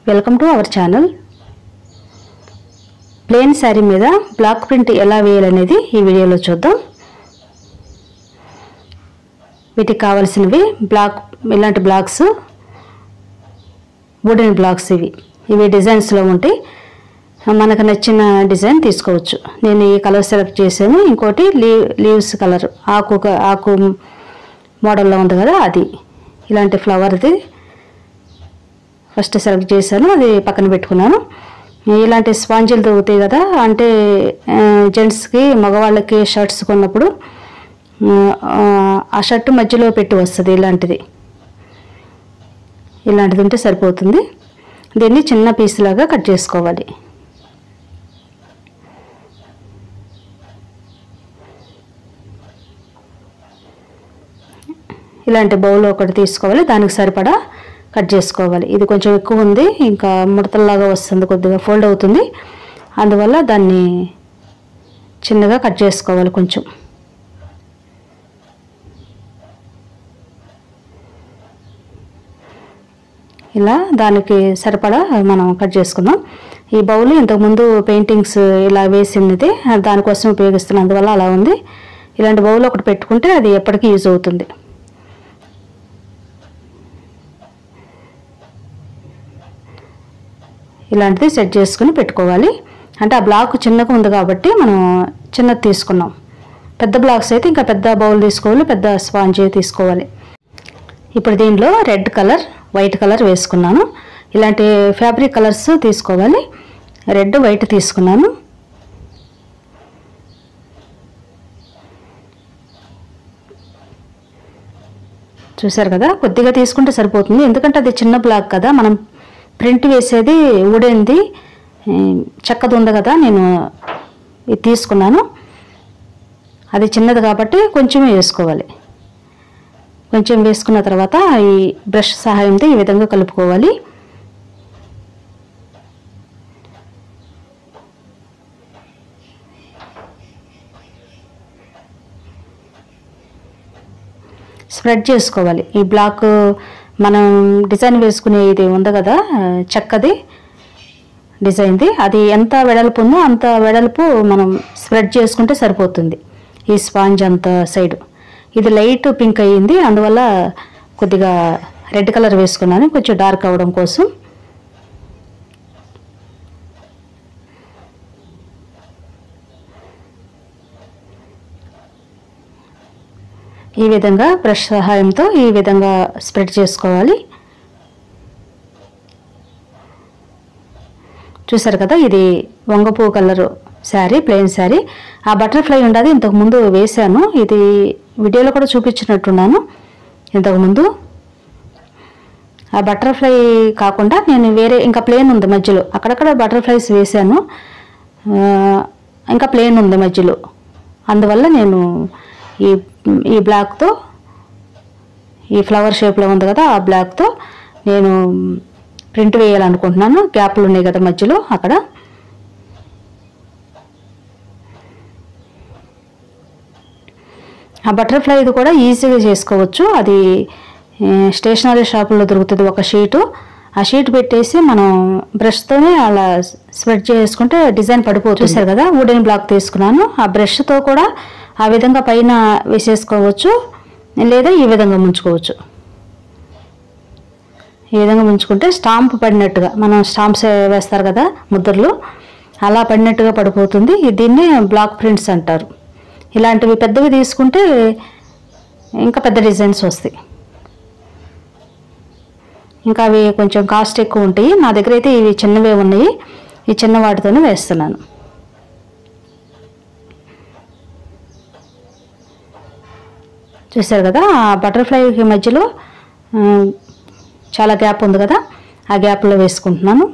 welcome to our channel plain sari మీద black print ఎలా వేయాలనేది ఈ వీడియోలో చూద్దాం వీటికి కావాల్సినవి బ్లాక్ ఇలాంటి బ్లాక్స్ వుడెన్ బ్లాక్స్ ఇవి ఇవి డిజైన్స్లో ఉంటాయి మనకు నచ్చిన డిజైన్ తీసుకోవచ్చు నేను ఈ కలర్ సెలెక్ట్ చేశాను ఇంకోటి లీవ్ లీవ్స్ కలర్ ఆకు ఆకు మోడల్లో ఉంది కదా అది ఇలాంటి ఫ్లవర్ది ఫస్ట్ సెలెక్ట్ చేశాను అది పక్కన పెట్టుకున్నాను ఇలాంటి స్పాంజీలు దొరుకుతాయి కదా అంటే జెంట్స్కి మగవాళ్ళకి షర్ట్స్ కొన్నప్పుడు ఆ, ఆ షర్ట్ మధ్యలో పెట్టి వస్తుంది ఇలాంటిది ఇలాంటిది ఉంటే సరిపోతుంది దీన్ని చిన్న పీస్ లాగా కట్ చేసుకోవాలి ఇలాంటి బౌల్ ఒకటి తీసుకోవాలి దానికి సరిపడా కట్ చేసుకోవాలి ఇది కొంచెం ఎక్కువ ఉంది ఇంకా ముడతల్లాగా వస్తుంది కొద్దిగా ఫోల్డ్ అవుతుంది అందువల్ల దాన్ని చిన్నగా కట్ చేసుకోవాలి కొంచెం ఇలా దానికి సరిపడా మనం కట్ చేసుకుందాం ఈ బౌల్ ఇంతకుముందు పెయింటింగ్స్ ఇలా వేసినది దానికోసం ఉపయోగిస్తున్నాను అందువల్ల అలా ఉంది ఇలాంటి బౌల్ ఒకటి పెట్టుకుంటే అది ఎప్పటికీ యూజ్ అవుతుంది ఇలాంటిది సెట్ చేసుకుని పెట్టుకోవాలి అంటే ఆ బ్లాక్ చిన్నగా ఉంది కాబట్టి మనం చిన్నది తీసుకున్నాం పెద్ద బ్లాక్స్ అయితే ఇంకా పెద్ద బౌల్ తీసుకోవాలి పెద్ద స్పాంజ్ తీసుకోవాలి ఇప్పుడు దీనిలో రెడ్ కలర్ వైట్ కలర్ వేసుకున్నాను ఇలాంటి ఫ్యాబ్రిక్ కలర్స్ తీసుకోవాలి రెడ్ వైట్ తీసుకున్నాను చూసారు కదా కొద్దిగా తీసుకుంటే సరిపోతుంది ఎందుకంటే అది చిన్న బ్లాక్ కదా మనం ప్రింట్ వేసేది ఊడేంది చెక్కది ఉంది కదా నేను ఇది తీసుకున్నాను అది చిన్నది కాబట్టి కొంచెమే వేసుకోవాలి కొంచెం వేసుకున్న తర్వాత ఈ బ్రష్ సహాయంతో ఈ విధంగా కలుపుకోవాలి స్ప్రెడ్ చేసుకోవాలి ఈ బ్లాక్ మనం డిజైన్ వేసుకునే ఇది ఉంది కదా చెక్కది డిజైన్ది అది ఎంత వెడల్పు ఉందో అంత వెడల్పు మనం స్ప్రెడ్ చేసుకుంటే సరిపోతుంది ఈ స్పాంజ్ అంత సైడ్ ఇది లైట్ పింక్ అయ్యింది అందువల్ల కొద్దిగా రెడ్ కలర్ వేసుకున్నాను కొంచెం డార్క్ అవ్వడం కోసం ఈ విధంగా బ్రష్ సహాయంతో ఈ విధంగా స్ప్రెడ్ చేసుకోవాలి చూసారు కదా ఇది వంగపూ కలరు శారీ ప్లెయిన్ శారీ ఆ బటర్ఫ్లై ఉండదు ఇంతకుముందు వేశాను ఇది వీడియోలో కూడా చూపించినట్టున్నాను ఇంతకుముందు ఆ బటర్ఫ్లై కాకుండా నేను వేరే ఇంకా ప్లేన్ ఉంది మధ్యలో అక్కడక్కడ బటర్ఫ్లైస్ వేశాను ఆ, ఇంకా ప్లేన్ ఉంది మధ్యలో అందువల్ల నేను ఈ ఈ బ్లాక్తో ఈ ఫ్లవర్ షేప్లో ఉంది కదా ఆ బ్లాక్తో నేను ప్రింట్ వేయాలనుకుంటున్నాను గ్యాప్లు ఉన్నాయి కదా మధ్యలో అక్కడ ఆ బటర్ఫ్లై ఇది కూడా ఈజీగా చేసుకోవచ్చు అది ఏ, స్టేషనరీ షాపుల్లో దొరుకుతుంది ఒక షీటు ఆ షీట్ పెట్టేసి మనం బ్రష్తోనే అలా స్ప్రెడ్ చేసుకుంటే డిజైన్ పడిపోతుంది చూసారు కదా వుడెన్ బ్లాక్ తీసుకున్నాను ఆ బ్రష్తో కూడా ఆ విధంగా పైన వేసేసుకోవచ్చు లేదా ఈ విధంగా ముంచుకోవచ్చు ఈ విధంగా ముంచుకుంటే స్టాంప్ పడినట్టుగా మనం స్టాంప్స్ వేస్తారు కదా ముద్రలు అలా పడినట్టుగా పడిపోతుంది ఇది దీన్ని బ్లాక్ ప్రింట్స్ అంటారు ఇలాంటివి పెద్దవి తీసుకుంటే ఇంకా పెద్ద డిజైన్స్ వస్తాయి ఇంకా అవి కొంచెం కాస్ట్ ఎక్కువ ఉంటాయి నా దగ్గర అయితే ఇవి చిన్నవే ఉన్నాయి ఈ చిన్న వాటితోనే వేస్తున్నాను చూసారు కదా ఆ బటర్ఫ్లైకి మధ్యలో ఆ, చాలా గ్యాప్ ఉంది కదా ఆ గ్యాప్లో వేసుకుంటున్నాను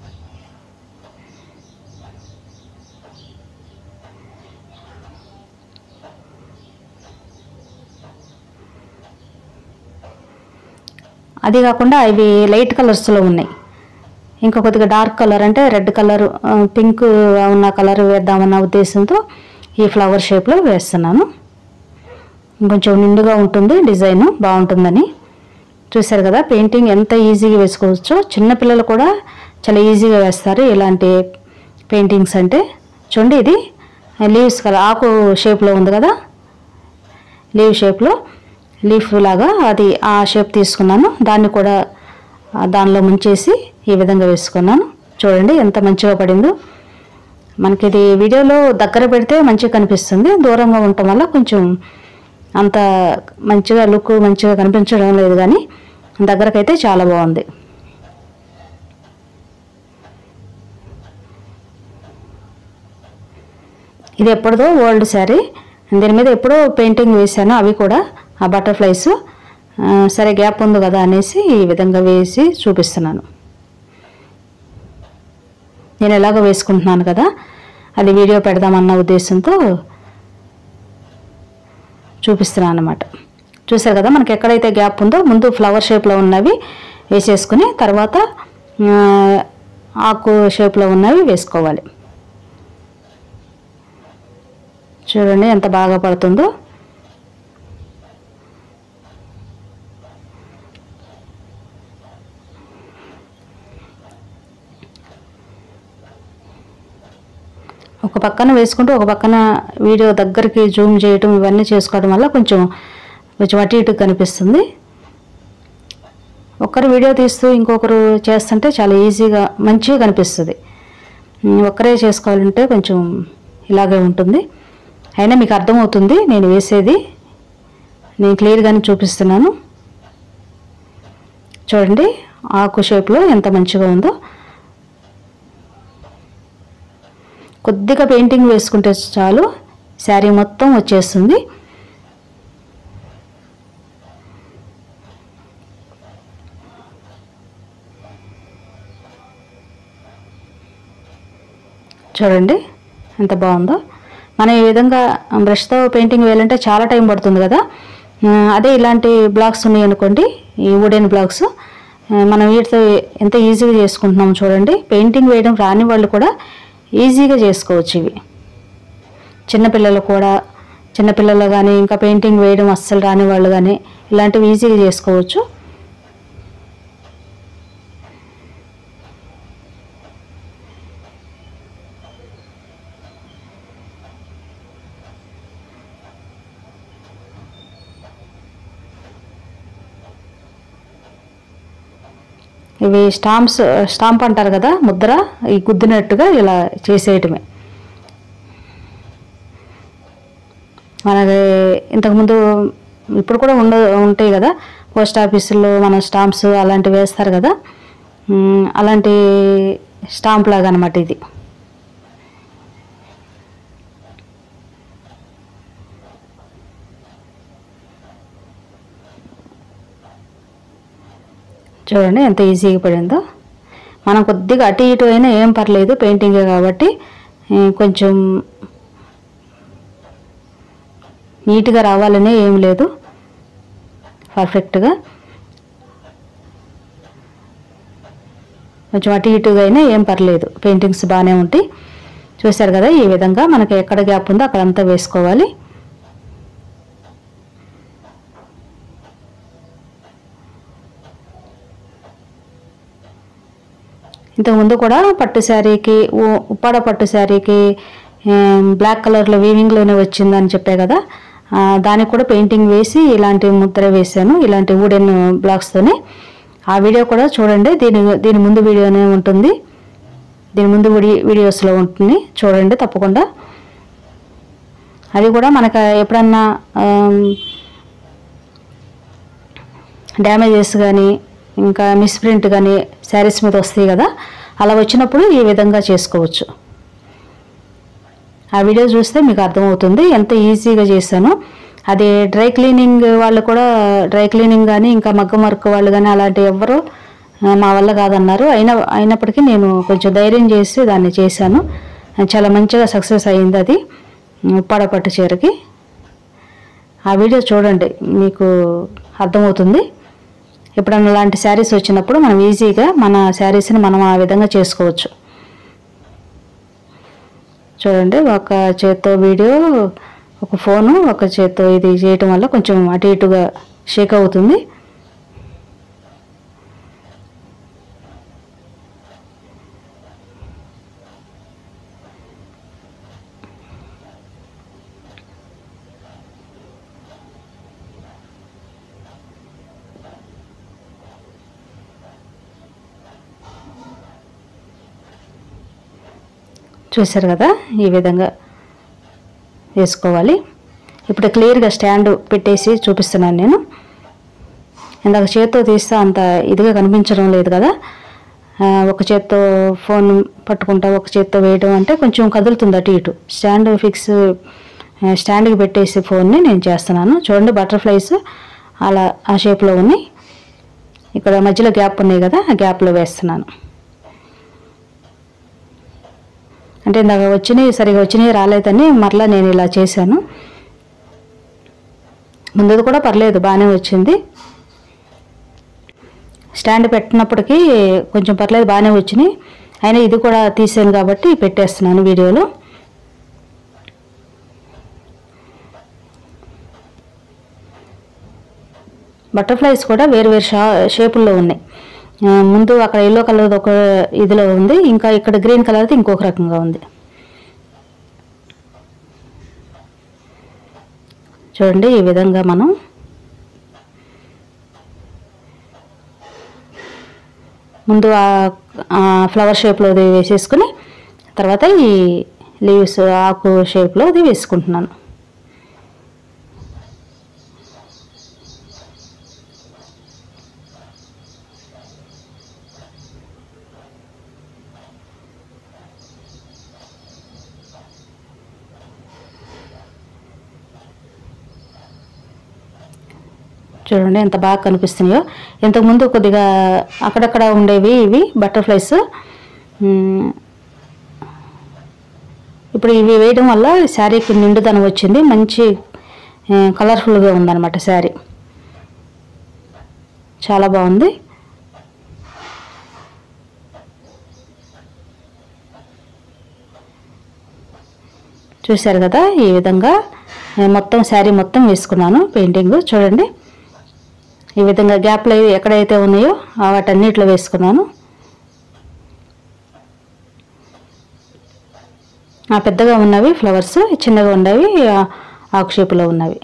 అది కాకుండా ఇవి లైట్ కలర్స్లో ఉన్నాయి ఇంకా కొద్దిగా డార్క్ కలర్ అంటే రెడ్ కలర్ పింక్ ఉన్న కలర్ వేద్దామన్న ఉద్దేశంతో ఈ ఫ్లవర్ షేప్లో వేస్తున్నాను ఇంకొంచెం నిండుగా ఉంటుంది డిజైన్ బాగుంటుందని చూశారు కదా పెయింటింగ్ ఎంత ఈజీగా వేసుకోవచ్చో చిన్నపిల్లలు కూడా చాలా ఈజీగా వేస్తారు ఇలాంటి పెయింటింగ్స్ అంటే చూడండి ఇది లీవ్స్ కదా ఆకు షేప్లో ఉంది కదా లీవ్ షేప్లో లీఫ్ లాగా అది ఆ షేప్ తీసుకున్నాను దాన్ని కూడా ఆ దానిలో ముంచేసి ఈ విధంగా వేసుకున్నాను చూడండి ఎంత మంచిగా పడిందో మనకి ఇది వీడియోలో దగ్గర పెడితే మంచిగా కనిపిస్తుంది దూరంగా ఉండటం వల్ల కొంచెం అంత మంచిగా లుక్ మంచిగా కనిపించడం లేదు కానీ దగ్గరకైతే చాలా బాగుంది ఇది ఎప్పటిదో ఓల్డ్ శారీ దీని మీద ఎప్పుడో పెయింటింగ్ వేశాను అవి కూడా ఆ బటర్ఫ్లైస్ ఆ, సరే గ్యాప్ ఉంది కదా అనేసి ఈ విధంగా వేసి చూపిస్తున్నాను నేను ఎలాగో వేసుకుంటున్నాను కదా అది వీడియో పెడదామన్న ఉద్దేశంతో చూపిస్తున్నాను అనమాట చూసారు కదా మనకి ఎక్కడైతే గ్యాప్ ఉందో ముందు ఫ్లవర్ షేప్లో ఉన్నవి వేసేసుకుని తర్వాత ఆ, ఆకు షేప్లో ఉన్నవి వేసుకోవాలి చూడండి ఎంత బాగా పడుతుందో ఒక పక్కన వేసుకుంటూ ఒక పక్కన వీడియో దగ్గరికి జూమ్ చేయటం ఇవన్నీ చేసుకోవడం వల్ల కొంచెం కొంచెం అటు ఇటు కనిపిస్తుంది ఒకరు వీడియో తీస్తూ ఇంకొకరు చేస్తుంటే చాలా ఈజీగా మంచిగా కనిపిస్తుంది ఉమ్, ఒక్కరే చేసుకోవాలంటే కొంచెం ఇలాగే ఉంటుంది అయినా మీకు అర్థమవుతుంది నేను వేసేది నేను క్లియర్గానే చూపిస్తున్నాను చూడండి ఆకు షేప్లో ఎంత మంచిగా ఉందో కొద్దిగా పెయింటింగ్ వేసుకుంటే చాలు శారీ మొత్తం వచ్చేస్తుంది చూడండి ఎంత బాగుందో మనం ఈ విధంగా బ్రష్తో పెయింటింగ్ వేయాలంటే చాలా టైం పడుతుంది కదా ఆ, అదే ఇలాంటి బ్లాక్స్ ఉన్నాయి అనుకోండి ఈ వుడెన్ బ్లాక్స్ ఆ, మనం వీటితో ఎంత ఈజీగా చేసుకుంటున్నాం చూడండి పెయింటింగ్ వేయడం రాని వాళ్ళు కూడా ఈజీగా చేసుకోవచ్చు ఇవి చిన్నపిల్లలు కూడా చిన్నపిల్లలు కానీ ఇంకా పెయింటింగ్ వేయడం అస్సలు రాని వాళ్ళు కానీ ఇలాంటివి ఈజీగా చేసుకోవచ్చు ఇవి స్టాంప్స్ స్టాంప్ అంటారు కదా ముద్ర ఈ గుద్దినట్టుగా ఇలా చేసేయటమే మనకి ఇంతకుముందు ఇప్పుడు కూడా ఉండ ఉంటాయి కదా పోస్ట్ ఆఫీసుల్లో మన స్టాంప్స్ అలాంటివి వేస్తారు కదా ఉమ్, అలాంటి స్టాంప్ లాగా అనమాట ఇది చూడండి ఎంత ఈజీగా పడిందో మనం కొద్దిగా అటు ఇటు అయినా ఏం పర్లేదు పెయింటింగే కాబట్టి ఏ, కొంచెం నీట్గా రావాలనే ఏం లేదు పర్ఫెక్ట్గా కొంచెం అటు ఇటుగా అయినా ఏం పర్లేదు పెయింటింగ్స్ బాగానే ఉంటాయి చూశారు కదా ఈ విధంగా మనకి ఎక్కడ గ్యాప్ ఉందో అక్కడంతా వేసుకోవాలి ఇంతకుముందు కూడా పట్టు శారీకి ఉ- ఉప్పాడ పట్టు శారీకి ఏం, బ్లాక్ కలర్లో వీవింగ్లోనే వచ్చిందని చెప్పే కదా ఆ, దానికి కూడా పెయింటింగ్ వేసి ఇలాంటి ముద్ర వేశాను ఇలాంటి వుడెన్ బ్లాక్స్తోనే ఆ వీడియో కూడా చూడండి దీని దీని ముందు వీడియోనే ఉంటుంది దీని ముందు వీడి వీడియోస్లో ఉంటుంది చూడండి తప్పకుండా అది కూడా మనకు ఎప్పుడన్నా ఆమ్, డ్యామేజెస్ కానీ ఇంకా మిస్ప్రింట్ కానీ శారీస్ మీద వస్తాయి కదా అలా వచ్చినప్పుడు ఈ విధంగా చేసుకోవచ్చు ఆ వీడియో చూస్తే మీకు అర్థమవుతుంది ఎంత ఈజీగా చేశాను అది డ్రై క్లీనింగ్ వాళ్ళు కూడా డ్రై క్లీనింగ్ కానీ ఇంకా మగ్గం వర్క్ వాళ్ళు కానీ అలాంటి ఎవ్వరు ఆ, మా వల్ల కాదన్నారు అయినా అయినప్పటికీ నేను కొంచెం ధైర్యం చేసి దాన్ని చేశాను చాలా మంచిగా సక్సెస్ అయింది అది ఉప్పాడ పట్టు చీరకి ఆ వీడియో చూడండి మీకు అర్థమవుతుంది ఎప్పుడన్నా అలాంటి శారీస్ వచ్చినప్పుడు మనం ఈజీగా మన శారీస్ని మనం ఆ విధంగా చేసుకోవచ్చు చూడండి ఒక చేత్తో వీడియో ఒక ఫోను ఒక చేత్తో ఇది చేయటం వల్ల కొంచెం అటు ఇటుగా షేక్ అవుతుంది చూసారు కదా ఈ విధంగా వేసుకోవాలి ఇప్పుడు క్లియర్గా స్టాండ్ పెట్టేసి చూపిస్తున్నాను నేను ఇందాక చేత్తో తీస్తే అంత ఇదిగా కనిపించడం లేదు కదా ఆ, ఒక చేత్తో ఫోన్ పట్టుకుంటా ఒక చేత్తో వేయడం అంటే కొంచెం కదులుతుంది అటు ఇటు స్టాండ్ ఫిక్స్ ఆ, స్టాండ్కి పెట్టేసి ఫోన్ని నేను చేస్తున్నాను చూడండి బటర్ఫ్లైస్ అలా ఆ షేప్లో ఉన్నాయి ఇక్కడ మధ్యలో గ్యాప్ ఉన్నాయి కదా ఆ గ్యాప్లో వేస్తున్నాను అంటే ఇందాక వచ్చినాయి సరిగా వచ్చినాయి రాలేదని మరలా నేను ఇలా చేశాను ముందుది కూడా పర్లేదు బాగానే వచ్చింది స్టాండ్ పెట్టినప్పటికీ కొంచెం పర్లేదు బాగానే వచ్చినాయి అయినా ఇది కూడా తీసాను కాబట్టి పెట్టేస్తున్నాను వీడియోలో బటర్ఫ్లైస్ కూడా వేరు వేరు షా షేపుల్లో ఉన్నాయి ఆ, ముందు అక్కడ ఎల్లో కలర్ ఒక ఇదిలో ఉంది ఇంకా ఇక్కడ గ్రీన్ కలర్ది ఇంకొక రకంగా ఉంది చూడండి ఈ విధంగా మనం ముందు ఆ ఫ్లవర్ షేప్లో అది వేసేసుకుని తర్వాత ఈ లీవ్స్ ఆకు షేప్లో అది వేసుకుంటున్నాను చూడండి ఎంత బాగా కనిపిస్తున్నాయో ఇంతకుముందు కొద్దిగా అక్కడక్కడ ఉండేవి ఇవి బటర్ఫ్లైస్ మ్, ఇప్పుడు ఇవి వేయడం వల్ల శారీకి నిండుదనం వచ్చింది మంచి ఆ, కలర్ఫుల్గా ఉందన్నమాట శారీ చాలా బాగుంది చూశారు కదా ఈ విధంగా నేను మొత్తం శారీ మొత్తం వేసుకున్నాను పెయింటింగ్ చూడండి ఈ విధంగా గ్యాప్లు అయి- ఎక్కడైతే ఉన్నాయో ఆ వాటన్నిటిలో వేసుకున్నాను ఆ పెద్దగా ఉన్నవి ఫ్లవర్స్ చిన్నగా ఉన్నవి ఆ ఆకు షేపులో ఉన్నవి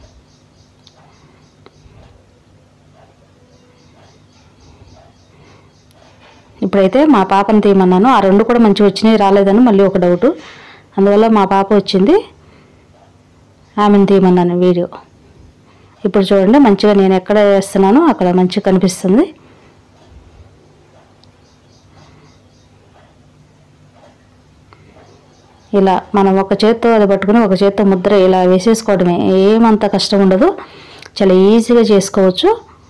ఇప్పుడైతే మా పాపని తీయమన్నాను ఆ రెండు కూడా మంచిగా వచ్చినాయి రాలేదని మళ్ళీ ఒక డౌట్ అందువల్ల మా పాప వచ్చింది ఆమెను తీయమన్నాను వీడియో ఇప్పుడు చూడండి మంచిగా నేను ఎక్కడ వేస్తున్నానో అక్కడ మంచిగా కనిపిస్తుంది ఇలా మనం ఒక చేత్తో అది పట్టుకుని ఒక చేత్తో ముద్ర ఇలా వేసేసుకోవడమే ఏమంత కష్టం ఉండదు చాలా ఈజీగా చేసుకోవచ్చు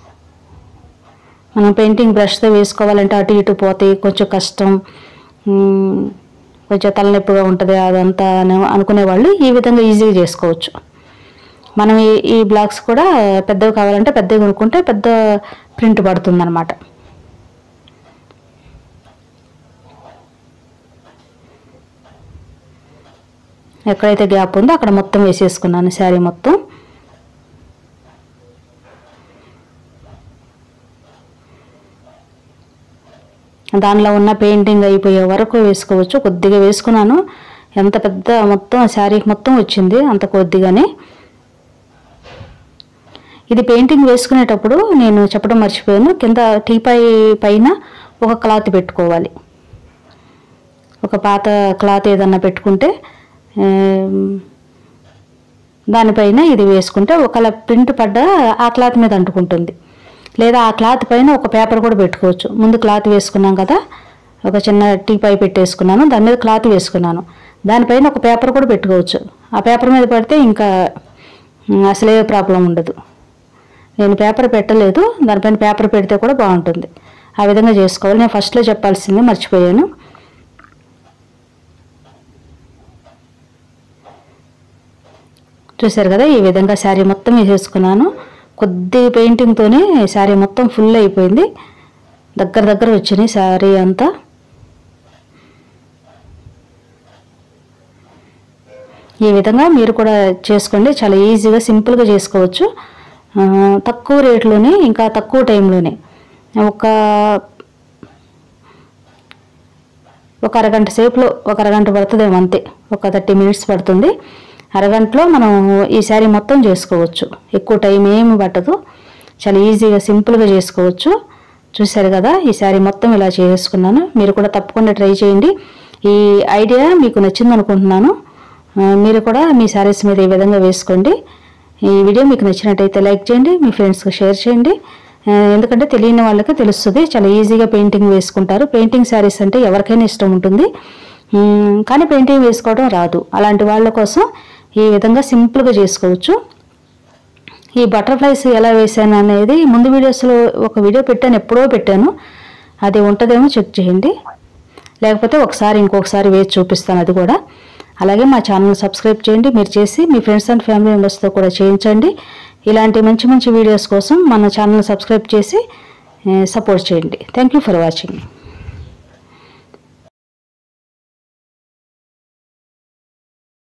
మనం పెయింటింగ్ బ్రష్తో వేసుకోవాలంటే అటు ఇటు పోతాయి కొంచెం కష్టం మ్, కొంచెం తలనొప్పిగా ఉంటుంది అదంతా అని అనుకునే వాళ్ళు ఈ విధంగా ఈజీగా చేసుకోవచ్చు మనం ఈ ఈ బ్లాక్స్ కూడా పెద్దవి కావాలంటే పెద్దవి కొనుక్కుంటే పెద్ద ప్రింట్ పడుతుంది అనమాట ఎక్కడైతే గ్యాప్ ఉందో అక్కడ మొత్తం వేసేసుకున్నాను శారీ మొత్తం దానిలో ఉన్న పెయింటింగ్ అయిపోయే వరకు వేసుకోవచ్చు కొద్దిగా వేసుకున్నాను ఎంత పెద్ద మొత్తం శారీకి మొత్తం వచ్చింది అంత కొద్దిగానే ఇది పెయింటింగ్ వేసుకునేటప్పుడు నేను చెప్పడం మర్చిపోయాను కింద టీపై పైన ఒక క్లాత్ పెట్టుకోవాలి ఒక పాత క్లాత్ ఏదన్నా పెట్టుకుంటే ఆమ్, దానిపైన ఇది వేసుకుంటే ఒకవేళ ప్రింట్ పడ్డ ఆ క్లాత్ మీద అంటుకుంటుంది లేదా ఆ క్లాత్ పైన ఒక పేపర్ కూడా పెట్టుకోవచ్చు ముందు క్లాత్ వేసుకున్నాం కదా ఒక చిన్న టీ పై పెట్టేసుకున్నాను దాని మీద క్లాత్ వేసుకున్నాను దానిపైన ఒక పేపర్ కూడా పెట్టుకోవచ్చు ఆ పేపర్ మీద పడితే ఇంకా ఉమ్, అసలే ప్రాబ్లం ఉండదు నేను పేపర్ పెట్టలేదు దానిపైన పేపర్ పెడితే కూడా బాగుంటుంది ఆ విధంగా చేసుకోవాలి నేను ఫస్ట్లో చెప్పాల్సింది మర్చిపోయాను చూశారు కదా ఈ విధంగా శారీ మొత్తం వేసేసుకున్నాను కొద్ది పెయింటింగ్తోనే శారీ మొత్తం ఫుల్ అయిపోయింది దగ్గర దగ్గర వచ్చినాయి శారీ అంతా ఈ విధంగా మీరు కూడా చేసుకోండి చాలా ఈజీగా సింపుల్గా చేసుకోవచ్చు ఆ, తక్కువ రేట్లోనే ఇంకా తక్కువ టైంలోనే ఒక ఒక అరగంట సేపులో ఒక అరగంట పడుతుందేమో అంతే ఒక థర్టీ మినిట్స్ పడుతుంది అరగంటలో మనం ఈ శారీ మొత్తం చేసుకోవచ్చు ఎక్కువ టైం ఏమి పట్టదు చాలా ఈజీగా సింపుల్గా చేసుకోవచ్చు చూశారు కదా ఈ శారీ మొత్తం ఇలా చేసుకున్నాను మీరు కూడా తప్పకుండా ట్రై చేయండి ఈ ఐడియా మీకు నచ్చింది అనుకుంటున్నాను ఆ, మీరు కూడా మీ శారీస్ మీద ఈ విధంగా వేసుకోండి ఈ వీడియో మీకు నచ్చినట్టయితే లైక్ చేయండి మీ ఫ్రెండ్స్కి షేర్ చేయండి ఆ, ఎందుకంటే తెలియని వాళ్ళకి తెలుస్తుంది చాలా ఈజీగా పెయింటింగ్ వేసుకుంటారు పెయింటింగ్ శారీస్ అంటే ఎవరికైనా ఇష్టం ఉంటుంది ఉమ్, కానీ పెయింటింగ్ వేసుకోవడం రాదు అలాంటి వాళ్ళ కోసం ఈ విధంగా సింపుల్గా చేసుకోవచ్చు ఈ బటర్ఫ్లైస్ ఎలా వేసాను అనేది ముందు వీడియోస్లో ఒక వీడియో పెట్టాను ఎప్పుడో పెట్టాను అది ఉంటుందేమో చెక్ చేయండి లేకపోతే ఒకసారి ఇంకొకసారి వేసి చూపిస్తాను అది కూడా అలాగే మా ఛానల్ సబ్స్క్రైబ్ చేయండి మీరు చేసి మీ ఫ్రెండ్స్ అండ్ ఫ్యామిలీ మెంబర్స్తో కూడా చేయించండి ఇలాంటి మంచి మంచి వీడియోస్ కోసం మన ఛానల్ సబ్స్క్రైబ్ చేసి సపోర్ట్ చేయండి థ్యాంక్ యూ ఫర్ వాచింగ్